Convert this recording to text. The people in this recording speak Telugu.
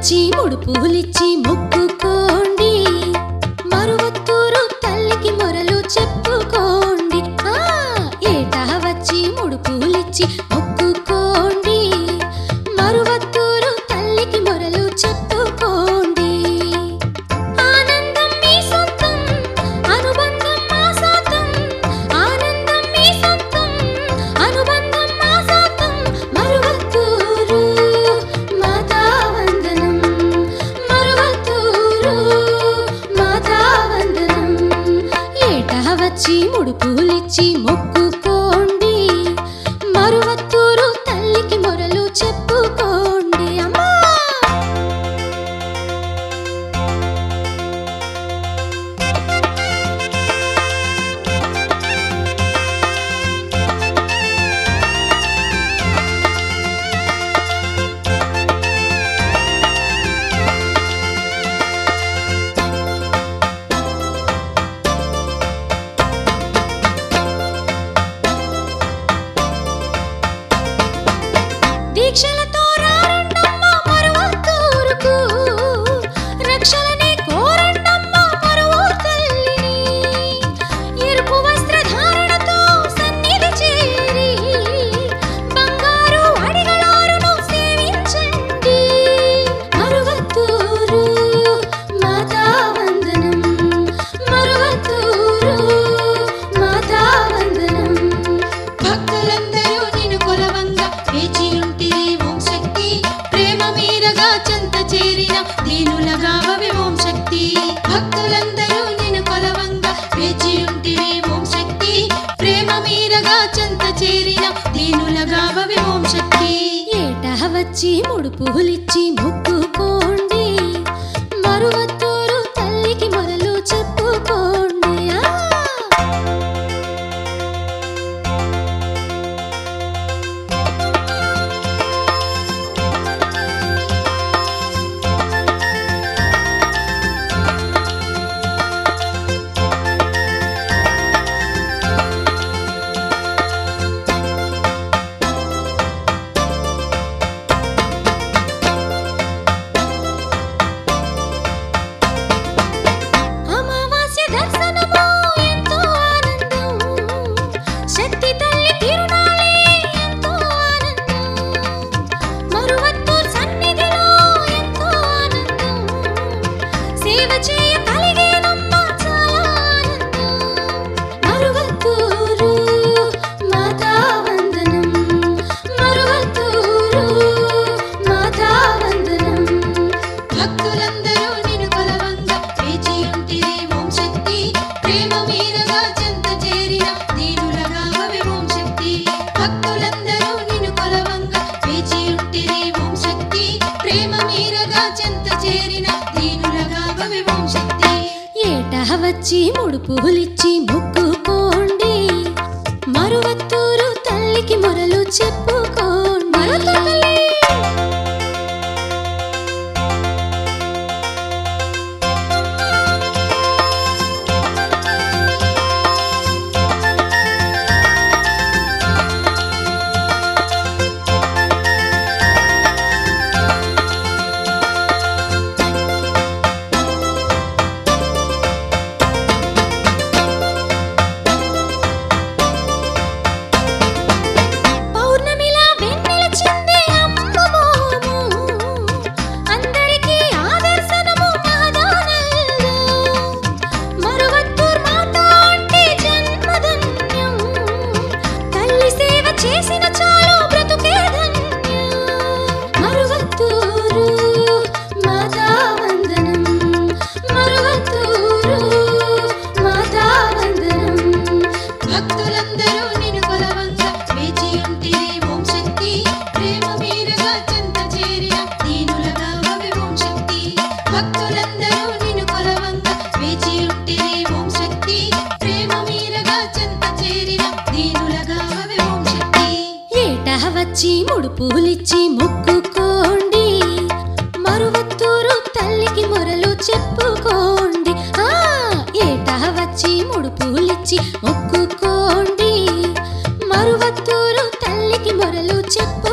వచ్చి ముడుపులిచ్చి మొక్కుకోండి మరువత్తూరు తల్లికి మొరలు చెప్పుకోండి ఆ ఏటా వచ్చి ముడుపులిచ్చి మొక్కుకోండి మరువత్తూరు తల్లికి మొరలు చెప్పుకోండి ఆనందం మీ సొంతం అనుబంధం మా సొంతం ఆనందం మీ సొంతం అనుబంధం మా సొంతం మరువత్తూరు మాతా వందనం మరువత్తూరు మాతా వందనం ఏటా వచ్చి ముడుపులిచ్చి మొక్కుకోండి మరువత్తూరు తల్లికి మొరలు చెప్పుకోండి అమ్మా దీక్షలతో రారండమ్మ మరువత్తూరుకు రక్షలనే కోరండమ్మ మరువూరు తల్లిని ఎరుపు వస్త్రధారణతో సన్నిధి చేరి బంగారు అడిగలారును సేవించండి మరువత్తూరు మాతా వందనం మరువత్తూరు మాతా వందనం భక్తులందరూ నిన్ను కొలవంగా వేచి ఉంటిరి ఓం శక్తి ప్రేమ మీరగా చెంత చేరిన దీనులగా భవి ఓం శక్తి భక్తులందరూ నిన్ను కొలవంగా వేచి ఉంటిరి ఓం శక్తి ప్రేమ మీరగా చెంత చేరిన దీనులగా భవి ఓం శక్తి ఏటా వచ్చి ముడుపులిచ్చి మొక్కుకోండి మరువత్తూరు తల్లికి మొరలు చెప్పుకోండి ఆ! అమావాస్య దర్శనము ఎంతో ఆనందం శక్తి తల్లి తిరునాళే ఎంతో ఆనందం మరువత్తూర్ సన్నిధిలో ఎంతో ఆనందం సేవ చేయ కలిగేనమ్మ చాలా ఆనందం మరువత్తూరు మాతా వందనం మరువత్తూరు మాతా వందనం భక్తులందరూ నిన్ను కొలవంగా వేచి ఉంటిరి ఓం శక్తి ప్రేమ మీరగా చెంత చేరిన దీనులగా భవి ఓం శక్తి భక్తులందరూ నిన్ను కొలవంగా వేచి ఉంటిరి ఓం శక్తి ప్రేమ మీరగా చెంత చేరిన దీనులగా భవి ఓం శక్తి ఏటా వచ్చి ముడుపులిచ్చి మొక్కుకోండి మరువత్తూరు తల్లికి మొరలు చెప్పుకోండి మరువత్తూరు తల్లి! పౌర్ణమిలా వెన్నెల చిందే అమ్మమోము అందరికీ ఆదర్శనము మహదానందం మరువత్తూర్ మాత అంటే జన్మధన్యం తల్లి సేవ చేసిన చాలు బ్రతుకే ధన్యం మరువత్తూరు మాతా వందనం మరువత్తూరు మాతా వందనం భక్తులందరూ నిన్ను కొలవంగా వేచి ఉంటిరి ఓం శక్తి ప్రేమ మీరగా చెంత చేరిన దీనులగా భవి ఓం శక్తి భక్తులందరూ నిన్ను కొలవంగా వేచి ఉంటిరి ఓం శక్తి ప్రేమ మీరగా చెంత చేరిన దీనులగా భవి ఓం శక్తి ఏటా వచ్చి ముడుపులిచ్చి మొక్కుకోండి మరువత్తూరు తల్లికి మొరలు చెప్పుకోండి ఆ ఏటా వచ్చి ముడుపులిచ్చి మొక్కుకోండి మరువత్తూరు తల్లికి మొరలు చెప్పు